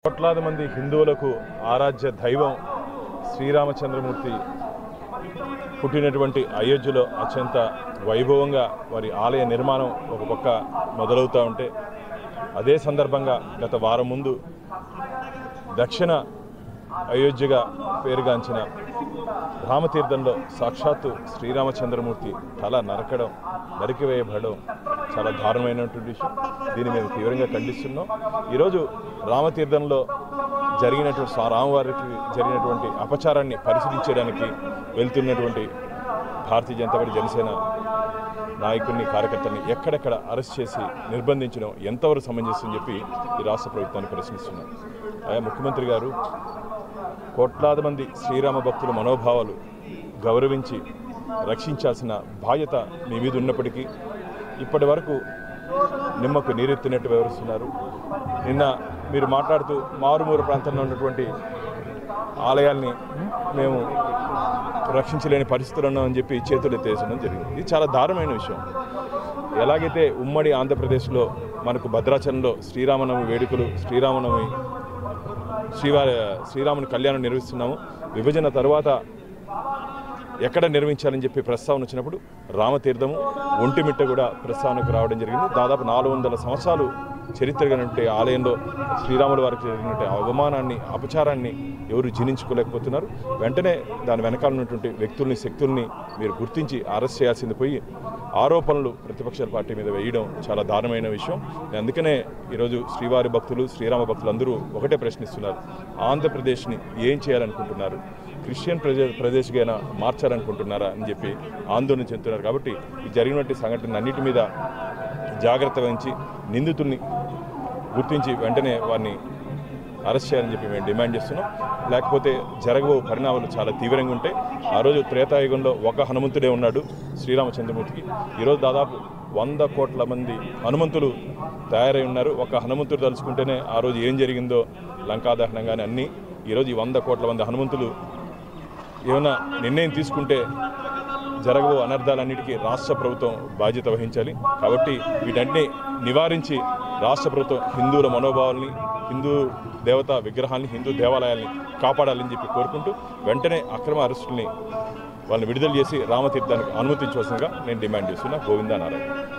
కోట్లాది మంది హిందువులకు ఆరాధ్య దైవం శ్రీరామచంద్రమూర్తి పుట్టినటువంటి అయోధ్యలో అత్యంత వైభవంగా వారి ఆలయ నిర్మాణం ఒక పక్క మొదలవుతూ ఉంటే అదే సందర్భంగా గత వారం ముందు దక్షిణ అయోధ్యగా పేరుగాంచిన రామతీర్థంలో సాక్షాత్తు శ్రీరామచంద్రమూర్తి తల నరకడం నరికివేయబడడం చాలా దారుణమైనటువంటి విషయం దీన్ని మేము తీవ్రంగా ఖండిస్తున్నాం ఈరోజు రామతీర్థంలో జరిగినటువంటి స్వా- రామవారికి జరిగినటువంటి అపచారాన్ని పరిశీలించడానికి వెళ్తున్నటువంటి భారతీయ జనతా పార్టీ జనసేన నాయకుడిని కార్యకర్తల్ని ఎక్కడెక్కడ అరెస్ట్ చేసి నిర్బంధించడం ఎంతవరకు సమంజసం అని చెప్పి ఈ రాష్ట్ర ప్రభుత్వాన్ని ప్రశ్నిస్తున్నాం ఆయా ముఖ్యమంత్రి గారు కోట్లాది మంది శ్రీరామ భక్తుల మనోభావాలు గౌరవించి రక్షించాల్సిన బాధ్యత మీ మీద ఉన్నప్పటికీ ఇప్పటి వరకు నిమ్మకు నీరెత్తినట్టు వివరిస్తున్నారు నిన్న మీరు మాట్లాడుతూ మారుమూల ప్రాంతంలో ఉన్నటువంటి ఆలయాల్ని మేము రక్షించలేని పరిస్థితులు ఉన్నామని చెప్పి చేతులు ఎత్తేసడం జరిగింది ఇది చాలా దారుణమైన విషయం ఎలాగైతే ఉమ్మడి ఆంధ్రప్రదేశ్లో మనకు భద్రాచలంలో శ్రీరామనవమి వేడుకలు శ్రీరామనవమి శ్రీవారి శ్రీరాముని కళ్యాణం నిర్వహిస్తున్నాము విభజన తర్వాత ఎక్కడ నిర్మించాలని చెప్పి ప్రస్తావన వచ్చినప్పుడు రామతీర్థము ఒంటిమిట్ట కూడా ప్రస్తావనకు రావడం జరిగింది దాదాపు నాలుగు వందల సంవత్సరాలు చరిత్ర కలిగినటువంటి ఆలయంలో శ్రీరాముల వారికి జరిగినటువంటి అవమానాన్ని అపచారాన్ని ఎవరు జీర్ణించుకోలేకపోతున్నారు వెంటనే దాని వెనకాల ఉన్నటువంటి వ్యక్తుల్ని శక్తుల్ని మీరు గుర్తించి అరెస్ట్ చేయాల్సింది పోయి ఆరోపణలు ప్రతిపక్షాల పార్టీ మీద వేయడం చాలా దారుణమైన విషయం అందుకనే ఈరోజు శ్రీవారి భక్తులు శ్రీరామ భక్తులు అందరూ ఒకటే ప్రశ్నిస్తున్నారు ఆంధ్రప్రదేశ్ని ఏం చేయాలనుకుంటున్నారు క్రిస్టియన్ ప్రజ ప్రదేశ్గా మార్చాలనుకుంటున్నారా అని చెప్పి ఆందోళన చెందుతున్నారు కాబట్టి ఈ జరిగినటువంటి సంఘటన అన్నిటి మీద జాగ్రత్త వహించి నిందితుల్ని గుర్తించి వెంటనే వారిని అరెస్ట్ చేయాలని చెప్పి మేము డిమాండ్ చేస్తున్నాం లేకపోతే జరగబో పరిణామాలు చాలా తీవ్రంగా ఉంటాయి ఆ రోజు త్రేతాయుగంలో ఒక హనుమంతుడే ఉన్నాడు శ్రీరామచంద్రమూర్తికి ఈరోజు దాదాపు వంద కోట్ల మంది హనుమంతులు తయారై ఉన్నారు ఒక హనుమంతుడు తలుచుకుంటేనే ఆ రోజు ఏం జరిగిందో లంకాదహనం కానీ అన్నీ ఈరోజు ఈ వంద కోట్ల మంది హనుమంతులు ఏమైనా నిర్ణయం తీసుకుంటే జరగబో అనర్థాలన్నిటికీ రాష్ట్ర ప్రభుత్వం బాధ్యత వహించాలి కాబట్టి వీటన్నిటిని నివారించి రాష్ట్ర ప్రభుత్వం హిందువుల మనోభావాల్ని హిందూ దేవతా విగ్రహాల్ని హిందూ దేవాలయాల్ని కాపాడాలని చెప్పి కోరుకుంటూ వెంటనే అక్రమ అరెస్టుల్ని వాళ్ళని విడుదల చేసి రామతీర్థానికి అనుమతించవలసిందిగా నేను డిమాండ్ చేస్తున్నా గోవిందా నారాయణ